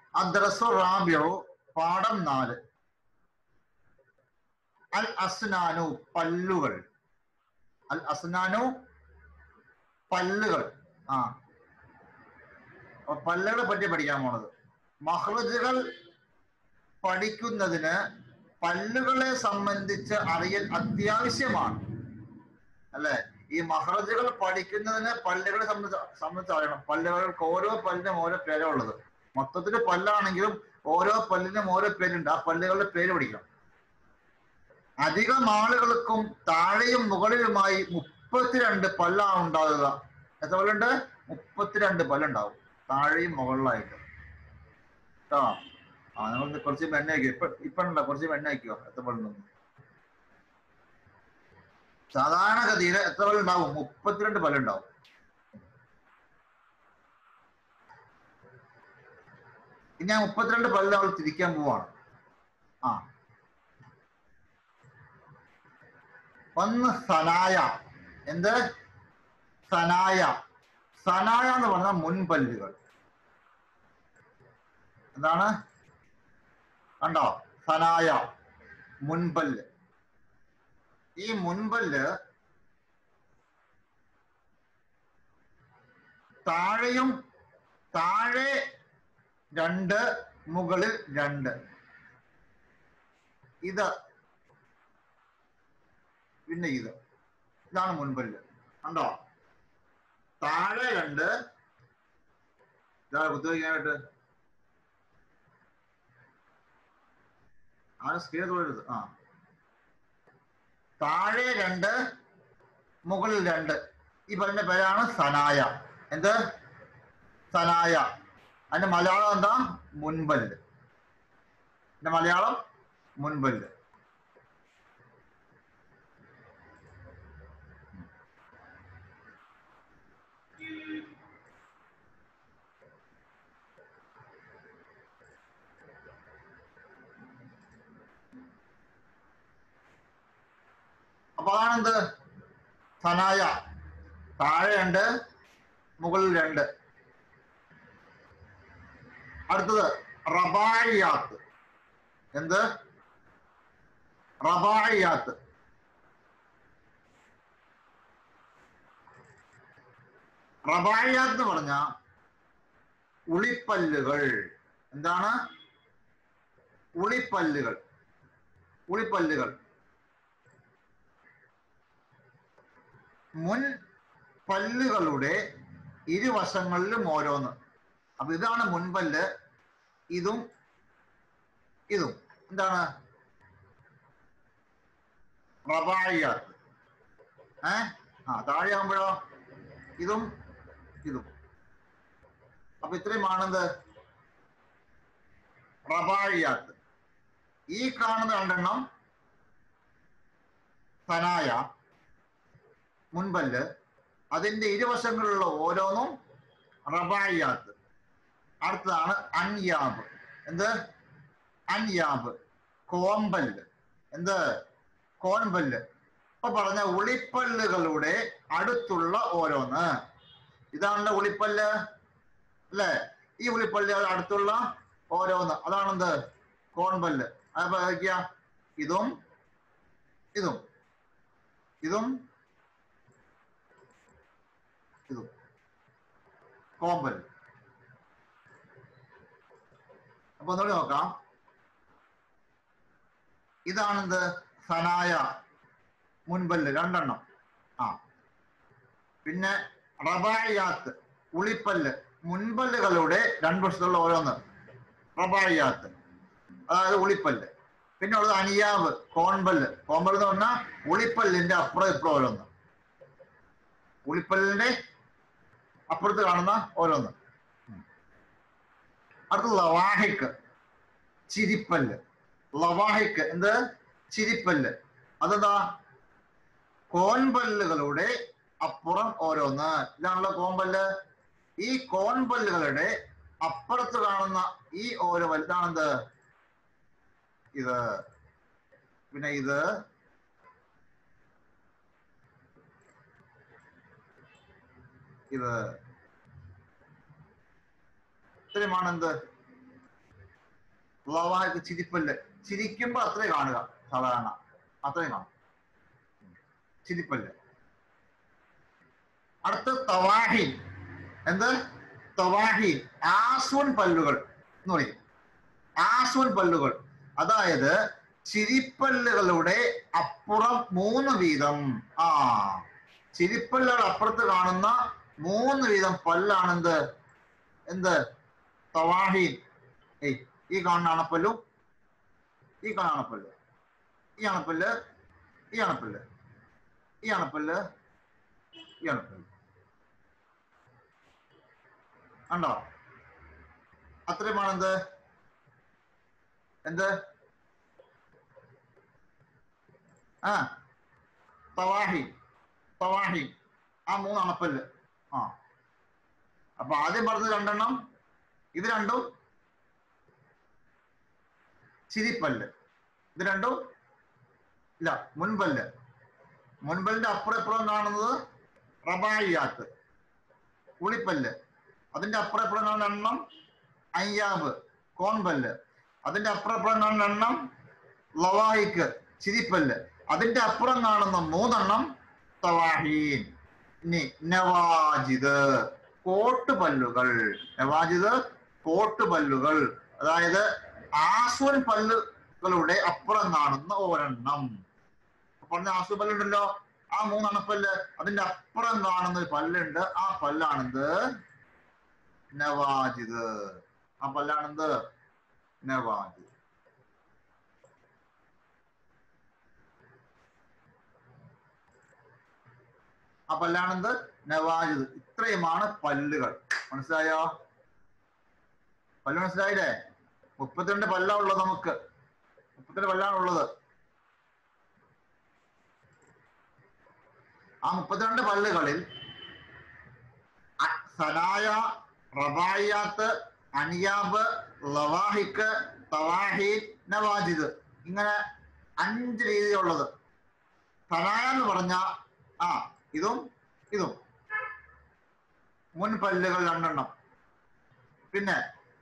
അദ്രസു റാബിയു പാഠം നാല് അൽ അസ്നാനു പല്ലുകൾ അൽ അസ്നാനു പല്ലുകൾ ആ അപ്പൊ പല്ലുകളെ പറ്റി പഠിക്കാൻ പോണത് മഹ്റജുകൾ പഠിക്കുന്നതിന് പല്ലുകളെ സംബന്ധിച്ച് അറിയൽ അത്യാവശ്യമാണ് അല്ലെ ഈ മഹ്റജുകൾ പഠിക്കുന്നതിന് പല്ലുകളെ സംബന്ധിച്ച് സംബന്ധിച്ച് അറിയണം പല്ലുകൾക്ക് ഓരോ പല്ലിനും ഓരോ പേരാ ഉള്ളത് മൊത്തത്തിൽ പല്ലാണെങ്കിലും ഓരോ പല്ലിനും ഓരോ പേരുണ്ട് ആ പല്ലുകളുടെ പേര് പഠിക്കണം അധികം ആളുകൾക്കും താഴെയും മുകളിലുമായി മുപ്പത്തിരണ്ട് പല്ലാണ് ഉണ്ടാകുക എത്ര പല്ലുണ്ട് മുപ്പത്തിരണ്ട് പല്ലുണ്ടാവും താഴെയും മുകളിലായിട്ട് കേട്ടോ ആ നമ്മൾ കുറച്ച് എണ്ണ വയ്ക്കുക ഇപ്പൊ ഇപ്പൊ ഉണ്ടോ കുറച്ച് എണ്ണ വയ്ക്കുക എത്ര പല്ലുണ്ടെന്ന് സാധാരണഗതിയിൽ എത്ര പല്ലുണ്ടാവും മുപ്പത്തിരണ്ട് പല്ലുണ്ടാവും ഇനി ഞാൻ മുപ്പത്തിരണ്ട് പല്ല് അവൾ തിരിക്കാൻ പോവാണ് ആ ഒന്ന് സനായ എന്ത് സനായ സനായ എന്ന് പറഞ്ഞാൽ മുൻപല്ലുകൾ എന്താണ് കണ്ടോ സനായ മുൻപല്ല് ഈ മുൻപല്ല് താഴെയും താഴെ രണ്ട് മുകളിൽ രണ്ട് ഇത് പിന്നെ ഇത് ഇതാണ് മുൻപല്ല് കണ്ടോ താഴെ രണ്ട് ഇതാണ് കുത്തുവയ്ക്കാനായിട്ട് ആണ് സ്ക്രീൻ തൊഴരുത് ആ താഴെ രണ്ട് മുകളിൽ രണ്ട് ഈ പറഞ്ഞ പേരാണ് സനായ എന്ത് സനായ അതിന്റെ മലയാളം എന്താ മുൻപല്ല് അതിന്റെ മലയാളം മുൻപല്ല് അപ്പൊ അതാണെന്ത് സനായ താഴെ രണ്ട് മുകളിൽ രണ്ട് അടുത്തത് റബായിയാത്ത് എന്ത് റബായിയാത്ത് റബായിയാത്ത് എന്ന് പറഞ്ഞ ഉളിപ്പല്ലുകൾ എന്താണ് ഉളിപ്പല്ലുകൾ ഉളിപ്പല്ലുകൾ മുൻ പല്ലുകളുടെ ഇരുവശങ്ങളിലും ഓരോന്ന് അപ്പൊ ഇതാണ് മുൻപല്ല് ഇതും ഇതും എന്താണ് റബായിയാത്ത് ഏ ആ താഴെ ആകുമ്പോഴോ ഇതും ഇതും അപ്പൊ ഇത്രയുമാണെന്ത് റബായിയാത്ത് ഈ കാണുന്ന രണ്ടെണ്ണം സനായ മുൻപല്ല് അതിന്റെ ഇരുവശങ്ങളിലുള്ള ഓരോന്നും റബായിയാത്ത് അടുത്തതാണ് അൻയാബ് എന്ത് അൻയാബ് കോമ്പല്ല് എന്ത് കോൺപല്ല് ഇപ്പൊ പറഞ്ഞ ഉളിപ്പല്ലുകളുടെ അടുത്തുള്ള ഓരോന്ന് ഇതാണല്ലോ ഉളിപ്പല്ല് അല്ലേ ഈ ഉളിപ്പല്ലുകളുടെ അടുത്തുള്ള ഓരോന്ന് അതാണെന്ത് കോൺപല്ല് അപ്പൊ നോക്കിയ ഇതും ഇതും ഇതും ഇതും കോമ്പല്ല് അപ്പൊ ഒന്നുകൂടി നോക്കാം ഇതാണെന്ത് സനായ മുൻപല്ല് രണ്ടെണ്ണം ആ പിന്നെ റബായിയാത്ത് ഉളിപ്പല്ല് മുൻപല്ലുകളുടെ രണ്ട് വശത്തുള്ള ഓരോന്ന് റബായിയാത്ത് അതായത് ഉളിപ്പല്ല് പിന്നെ ഉള്ളത് അനിയാവ് കോൺപല്ല് കോൺപല്ല് എന്ന് പറഞ്ഞാൽ ഉളിപ്പല്ലിന്റെ അപ്പുറം ഇപ്പുറം ഓരോന്ന് ഉളിപ്പല്ലിന്റെ അപ്പുറത്ത് കാണുന്ന ഓരോന്ന് അടുത്ത ലവാഹിക്ക് ചിരിപ്പല്ല് ലവാഹിക്ക് എന്ത് ചിരിപ്പല്ല് അതെന്താ കോൺപല്ലുകളുടെ അപ്പുറം ഓരോന്ന് ഇതാണല്ലോ കോൺപല്ല് ഈ കോൺപല്ലുകളുടെ അപ്പുറത്ത് കാണുന്ന ഈ ഓരോ വലുതാണെന്ത് ഇത് പിന്നെ ഇത് ഇത് ഇത്രയുമാണ് എന്ത് ലവാഹിക്ക് ചിരിപ്പല്ല് ചിരിക്കുമ്പോ അത്രേ കാണുക സാധാരണ അത്രയും കാണും ചിരിപ്പല്ല് അടുത്ത തവാഹി എന്ത് തവാഹി ആസുൻ പല്ലുകൾ എന്ന് പറയും ആസുൻ പല്ലുകൾ അതായത് ചിരിപ്പല്ലുകളുടെ അപ്പുറം മൂന്ന് വീതം ആ ചിരിപ്പല്ലുകൾ അപ്പുറത്ത് കാണുന്ന മൂന്ന് വീതം പല്ലാണെന്ത് എന്ത് തവാഹി ഏയ് ഈ കാണുന്ന അണപ്പല്ലും ഈ കാണുന്ന അണപ്പല്ല് ഈ അണപ്പല്ല് ഈ അണപ്പല്ല് ഈ അണപ്പല്ല് ഈ അണപ്പല്ല് ഉണ്ടോ അത്രയുമാണ് എന്ത് എന്ത് ആ തവാഹി തവാഹി ആ മൂന്ന് അണപ്പല്ല് ആ അപ്പൊ ആദ്യം പറഞ്ഞ രണ്ടെണ്ണം ഇത് രണ്ടും ചിരിപ്പല്ല് ഇത് രണ്ടും ഇല്ല മുൻപല്ല് മുൻപല്ലിന്റെ അപ്പുറം ഇപ്പുറം കാണുന്നത് റബായിയാത്ത് ഉളിപ്പല്ല് അതിന്റെ അപ്പുറം ഇപ്പുറം കാണുന്ന എണ്ണം അയ്യാബ് കോൺപല്ല് അതിന്റെ അപ്പുറം ഇപ്പുറം കാണുന്ന എണ്ണം ലവാഹിക്ക് ചിരിപ്പല്ല് അതിന്റെ അപ്പുറം കാണുന്ന മൂന്നെണ്ണം തവാഹീൻ ഇനി നവാജിദ് കോട്ടുപല്ലുകൾ നവാജിദ് കോട്ടുപല്ലുകൾ അതായത് ആസ്വൻ പല്ലുകളുടെ അപ്പുറം കാണുന്ന ഒരെണ്ണം പറഞ്ഞ ആസ്വൻ പല്ലുണ്ടല്ലോ ആ മൂന്നെണ്ണപ്പല്ല് അതിന്റെ അപ്പുറം കാണുന്ന ഒരു പല്ലുണ്ട് ആ പല്ലാണെന്ത് നവാജിദ് ആ പല്ലാണെന്ത് നവാജിദ് ആ പല്ലാണെന്ത് നവാജിദ് ഇത്രയുമാണ് പല്ലുകൾ മനസ്സിലായോ പല്ല് മനസ്സിലായില്ലേ മുപ്പത്തിരണ്ട് പല്ലാ ഉള്ളത് നമുക്ക് മുപ്പത്തിരണ്ട് പല്ലാണ് ഉള്ളത് ആ മുപ്പത്തിരണ്ട് പല്ലുകളിൽ അ- സനായ റബായിയാത്ത് അനിയാബ് ലവാഹിക്ക് തവാഹീൻ നവാജിദ് ഇങ്ങനെ അഞ്ച് രീതിയുള്ളത് സനായ എന്ന് പറഞ്ഞ ആ ഇതും ഇതും മുൻ പല്ലുകൾ രണ്ടെണ്ണം പിന്നെ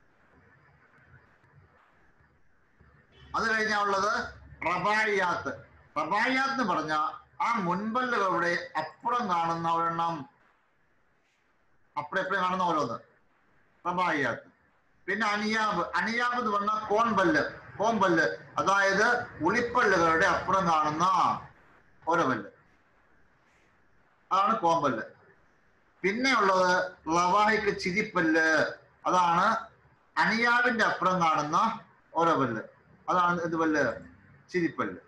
അത് കഴിഞ്ഞാ ഉള്ളത് റബായിയാത്ത് റബായിയാത്ത് എന്ന് പറഞ്ഞ ആ മുൻപല്ലുകളുടെ അപ്പുറം കാണുന്ന ഒരെണ്ണം അപ്പുറം എപ്പോഴും കാണുന്ന ഓരോന്ന് റബായിയാത്ത് പിന്നെ അനിയാബ് അനിയാബ് എന്ന് പറഞ്ഞ കോൺപല്ല് കോമ്പല്ല് അതായത് ഉളിപ്പല്ലുകളുടെ അപ്പുറം കാണുന്ന ഓരോ പല്ല് അതാണ് കോമ്പല്ല് പിന്നെ ഉള്ളത് ലവാഹിക്ക് ചിരിപ്പല്ല് അതാണ് അനിയാവിന്റെ അപ്പുറം കാണുന്ന ഓരോ പല്ല് അതാണ് ഇത് പല്ല് ചിരിപ്പല്ല്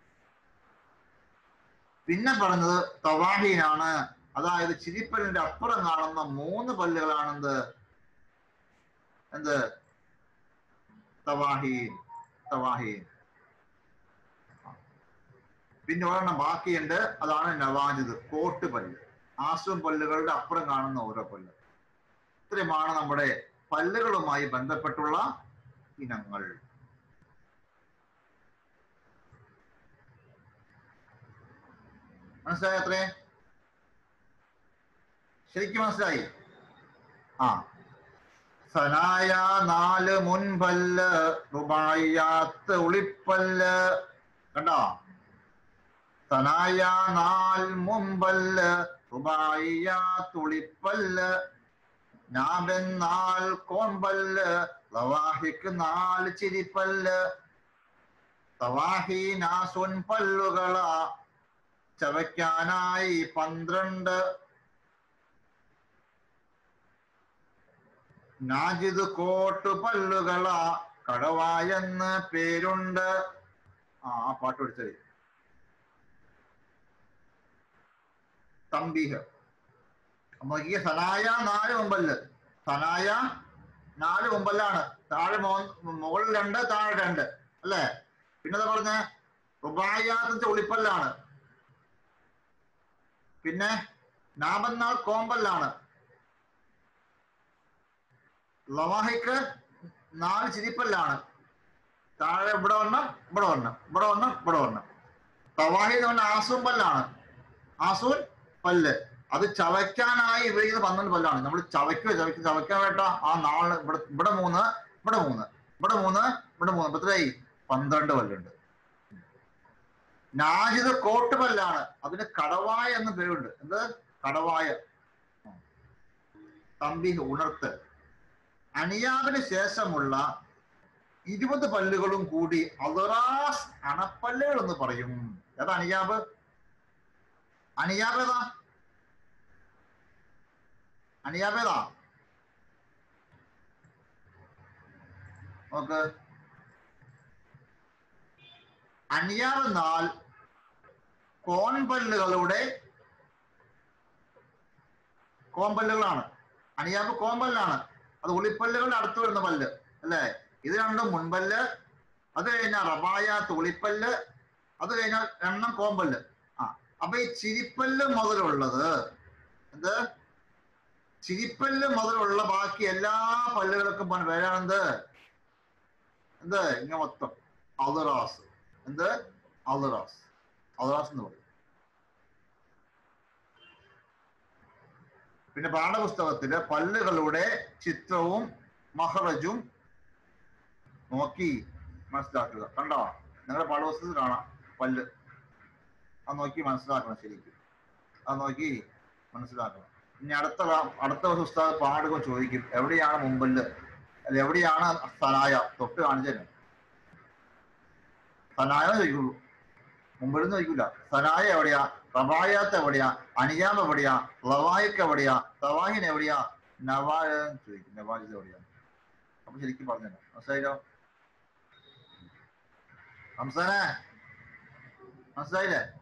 പിന്നെ പറഞ്ഞത് തവാഹീനാണ് അതായത് ചിരിപ്പല്ലിന്റെ അപ്പുറം കാണുന്ന മൂന്ന് പല്ലുകളാണെന്ത് എന്ത് തവാഹീൻ തവാഹീൻ പിന്നെ ഒരെണ്ണം ബാക്കിയുണ്ട് അതാണ് നവാജിദ് കോട്ട് പല്ല് ആസും പല്ലുകളുടെ അപ്പുറം കാണുന്ന ഓരോ പല്ല് ഇത്രയുമാണ് നമ്മുടെ പല്ലുകളുമായി ബന്ധപ്പെട്ടുള്ള ഇനങ്ങൾ മനസ്സിലായി അത്രേ ശരിക്കും മനസ്സിലായി ആ സനായ നാല് മുൻപല്ല് റുബായിയാത്ത് ഉളിപ്പല്ല് കണ്ടോ സനായ നാല് മുമ്പല്ല് റുബായിയാത്ത് ഉളിപ്പല്ല് നാബൻ നാല് കോമ്പല്ല് ലവാഹിക്ക് നാല് ചിരിപ്പല്ല് തവാഹി നാസുൻ പല്ലുകളാ ചവയ്ക്കാനായി പന്ത്രണ്ട് നാജിദ് കോട്ട് പല്ലുകള കടവായെന്ന് പേരുണ്ട് ആ ആ പാട്ട് പഠിച്ചത് തമ്പീഹ് നോക്കിയ സനായ നാല് മുമ്പല്ല് സനായ നാല് മുമ്പല്ലാണ് താഴെ മോ- മുകളിൽ രണ്ട് താഴെ രണ്ട് അല്ലേ പിന്നെ പറഞ്ഞ റുബായാത്തിന്റെ ഉളിപ്പല്ലാണ് പിന്നെ നാബന്നാൾ കോമ്പല്ലാണ് ലവാഹിക്ക് നാല് ചിരിപ്പല്ലാണ് താഴെ ഇവിടെ ഒന്നും ഇവിടെ ഒന്നും ഇവിടെ ഒന്നും ഇവിടെ ഒന്നും തവാഹി എന്ന് പറഞ്ഞ ആസൂൻ പല്ലാണ് ആസൂൻ പല്ല് അത് ചവയ്ക്കാനായി ഉപയോഗിക്കുന്ന പന്ത്രണ്ട് പല്ലാണ് നമ്മൾ ചവയ്ക്കുക ചവയ്ക്കുക ചവയ്ക്കാൻ വേണ്ട ആ നാള് ഇവിടെ ഇവിടെ മൂന്ന് ഇവിടെ മൂന്ന് ഇവിടെ മൂന്ന് ഇവിടെ മൂന്ന് ഇപ്പൊ എത്രയായി പന്ത്രണ്ട് പല്ലുണ്ട് നാജിദ് കോട്ട് പല്ലാണ് അതിന് കടവായ എന്ന പേരുണ്ട് എന്ത് കടവായ തമ്പി ഉണർത്ത് അണിയാവിന് ശേഷമുള്ള ഇരുപത് പല്ലുകളും കൂടി അലറാസ് അണപ്പല്ലുകൾ എന്ന് പറയും ഏതാ അണിയാബ് അണിയാബ് ഏതാ അണിയാബ് ഏതാ നോക്ക് അണിയാബ് എന്നാൽ കോൺപല്ലുകളുടെ കോമ്പല്ലുകളാണ് അണിയാബ് കോമ്പല്ലാണ് അത് ഉളിപ്പല്ലുകളുടെ അടുത്ത് വരുന്ന പല്ല് അല്ലേ ഇത് രണ്ടും മുൻപല്ല് അത് കഴിഞ്ഞാൽ റബായ തുളിപ്പല്ല് അത് കഴിഞ്ഞാൽ എണ്ണം കോമ്പല്ല് ആ അപ്പൊ ഈ ചിരിപ്പല്ല് മുതലുള്ളത് എന്ത് ചിരിപ്പല്ല് മുതലുള്ള ബാക്കി എല്ലാ പല്ലുകൾക്കും പറഞ്ഞ പേരാണെന്ത് എന്ത് ഇങ്ങനെ മൊത്തം അദറാസ് എന്ത് അദറാസ് അദറാസ് എന്ന് പറയും പിന്നെ പാഠപുസ്തകത്തില് പല്ലുകളുടെ ചിത്രവും മഹറജും നോക്കി മനസ്സിലാക്കുക കണ്ടോ നിങ്ങളുടെ പാഠപുസ്തകത്തിൽ കാണാം പല്ല് അത് നോക്കി മനസ്സിലാക്കണം ശരിക്കും അത് നോക്കി മനസ്സിലാക്കണം ഇനി അടുത്ത പ്രാ- അടുത്ത പുസ്തകം പാടുക ചോദിക്കും എവിടെയാണ് മുമ്പല്ല് അല്ല എവിടെയാണ് സനായ തൊട്ട് കാണിച്ചു തരും സനായ ചോദിക്കുള്ളൂ മുമ്പിൽ ചോദിക്കൂല സനായ എവിടെയാ റബായാത്ത് എവിടെയാ അനിയാം എവിടെയാ ലവായിക്ക് എവിടെയാ തവാഹിൻ എവിടെയാ നവായ ചോദിക്കും നവാജിത് എവിടെയാ അപ്പൊ ശരിക്കും പറഞ്ഞു മനസ്സിലായില്ലോ മനസ്സിലായില്ലേ മനസ്സിലായില്ലേ